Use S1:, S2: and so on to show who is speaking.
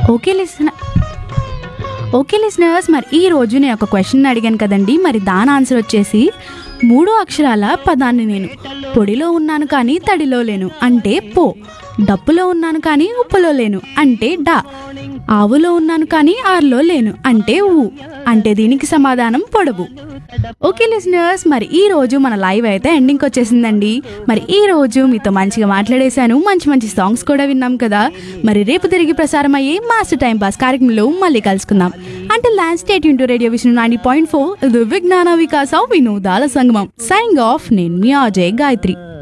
S1: okay లిసన okay listeners మరి ఈ రోజు నేను ఒక క్వశ్చన్ అడిగాను కదండి మరి దాని ఆన్సర్ వచ్చేసి మూడు అక్షరాల పదాన్ని నేను పొడిలో ఉన్నాను కానీ తడిలో లేను అంటే పో డప్పులో ఉన్నాను కానీ ఉప్పులో లేను అంటే డా ఆవులో ఉన్నాను కానీ ఆరులో లేను అంటే ఊ అంటే దీనికి సమాధానం పొడవు ఓకే లిసనర్స్ మరి ఈ రోజు మన లైవ్ అయితే ఎండింగ్ వచ్చేసిందండి మరి ఈ రోజు మీతో మంచిగా మాట్లాడేశాను మంచి మంచి సాంగ్స్ కూడా విన్నాం కదా మరి రేపు తిరిగి ప్రసారం అయ్యే మాస్టర్ టైం పాస్ కార్యక్రమంలో మళ్ళీ కలుసుకుందాం అంటే ల్యాండ్ స్టేట్ ఇంటూ radio Vishnu ninety point four ఇది విజ్ఞాన వికాస వినోదాల సంగమం సైనింగ్ ఆఫ్ నేను మీ అజయ్ గాయత్రి